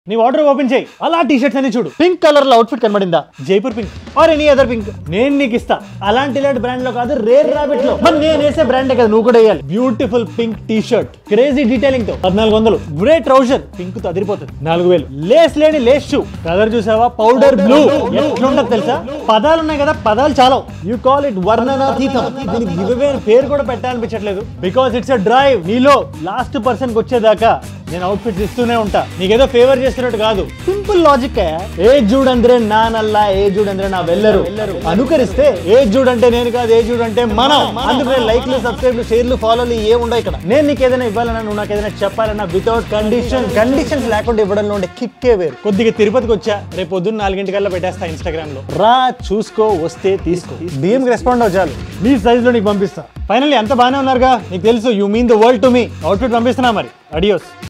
నీ order open చేయి అలా టీ షర్ట్స్ అన్ని చూడు పింక్ కలర్ లో అవుట్ఫిట్ కనబడిందా Jaipur pink or any other pink నేను నీకు ఇస్తా అలాంటి ఇలాంటి బ్రాండ్ లో కాదు రేర్ రాబిట్ లో మరి నేను వేసే బ్రాండే కదా నువ్వు కూడా వేయాలి beautiful pink T shirt crazy detailing తో పద్నాలుగు వందలు గ్రే ట్రౌజర్ పింక్ తో అదిరిపోతుంది నాలుగు వేలు లేస్ లేని లేస్ షూ కలర్ చూసావా పౌడర్ బ్లూ ఎట్లుంటది తెలుసా పదాలు ఉన్నాయి కదా పదాలు చాలా యూ కాల్ ఇట్ వర్ణనాతీతం దీనికి గివ్ పేరు కూడా పెట్టాలనిపించట్లేదు బికాస్ ఇట్స్ అ డ్రైవ్ నీలో లాస్ట్ పర్సన్ వచ్చేదాకా నేను అవుట్ఫిట్స్ ఇస్తూనే ఉంటా నీకేదో ఫేవర్ చేస్తున్నట్టు కాదు సింపుల్ లాజిక్ ఏ చూడంద్రే నా నల్లా ఏ చూడంద్రే నా వెళ్ళరు అనుకరిస్తే ఏ చూడంటే నేను కాదు ఏ చూడంటే మనం అందుకే లైక్లు సబ్స్క్రైబ్లు షేర్లు ఫాలోలు ఏ ఉండవు ఇక్కడ నేను నీకు ఏదైనా ఇవ్వాలన్నా నువ్వు నాకు ఏదైనా చెప్పాలన్నా వితౌట్ కండిషన్ కండిషన్స్ లేకుండా ఇవ్వడంలో ఉండే కిక్కే వేరు కొద్దిగా తిరుపతికి వచ్చా రేపు పొద్దున్న నాలుగింటికల్లా పెట్టేస్తా ఇన్స్టాగ్రామ్ లో రా చూసుకో వస్తే తీసుకో DM కి రెస్పాండ్ అవ్వ చాలు నీ సైజ్ లో నీకు పంపిస్తా ఫైనల్లీ ఎంత బాగానే ఉన్నారుగా నీకు తెలుసు you mean the world to me outfit పంపిస్తున్నా మరి అడియోస్